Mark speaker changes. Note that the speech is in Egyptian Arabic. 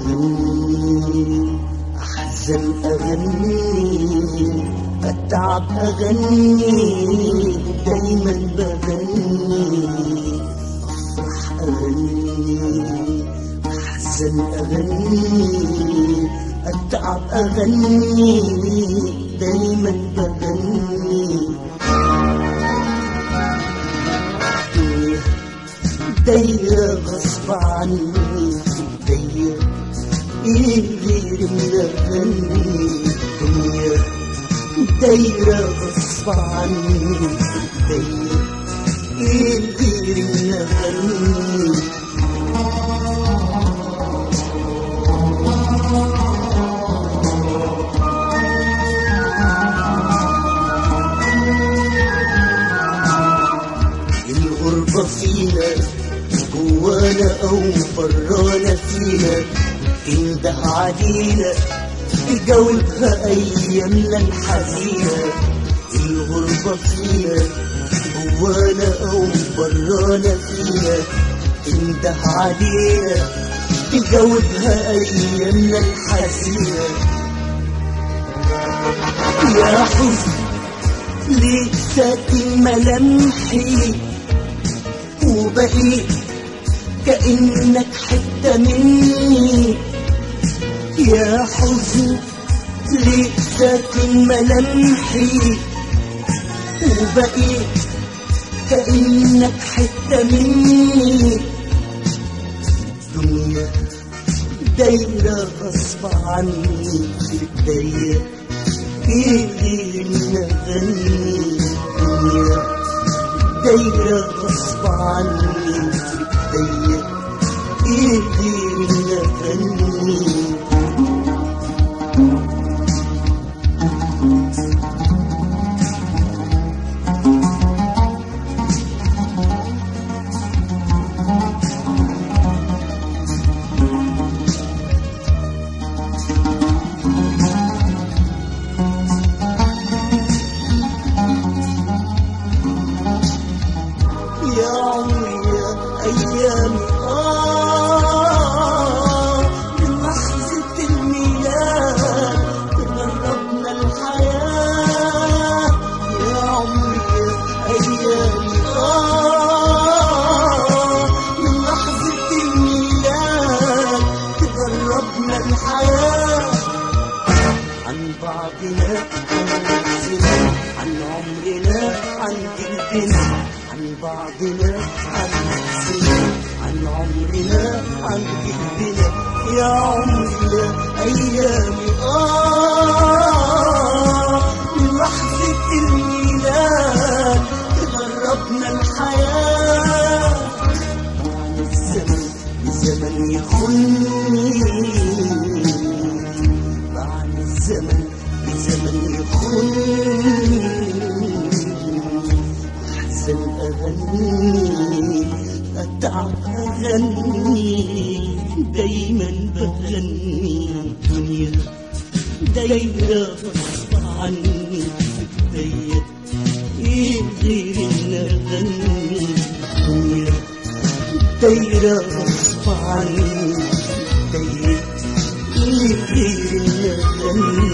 Speaker 1: أغني أحزن أغني أتعب أغني دايما بغني أفرح أغني أحزن أغني أتعب أغني دايما بغني دايرة غصب عني دايرة ايه غير من اغني دنيا دايرة غصب عني دايرة ايه غير من اغني الغربة فينا جوانا أو برانا فينا تنده علينا تجاوبها أيامنا الحزينة الغربة فينا جوانا أو برانا فينا تنده علينا تجاوبها أيامنا الحزينة يا حزن ليه ساكن ملامحي وبقيت كأنك حتة مني يا حزن ليه ساكن ملامحي وبقيت كأنك حتة مني دنيا دايرة غصب عني بتضيق ايدي نغني دنيا دايرة غصب عني بتضيق ايدي نغني يا عمري يا أيامي آه من لحظة الميلاد تجربنا الحياة يا عمري يا أيامي آه من لحظة الميلاد تجربنا الحياة عن بعضنا عن نفسنا عن عمرنا عن جلدنا عن بعضنا عن نفسنا عن عمرنا عن جلدنا يا عمري يا أيامي آه من لحظة الميلاد تغربنا الحياة عن الزمن الزمن يخوني بعد الزمن الزمن يخوني أحزن أغني أتعب أغني دايما بغني دنيا دايرة غصب عني بتضيق إيه غير إن أغني دنيا دايرة غصب عني بتضيق إيه غير إن أغني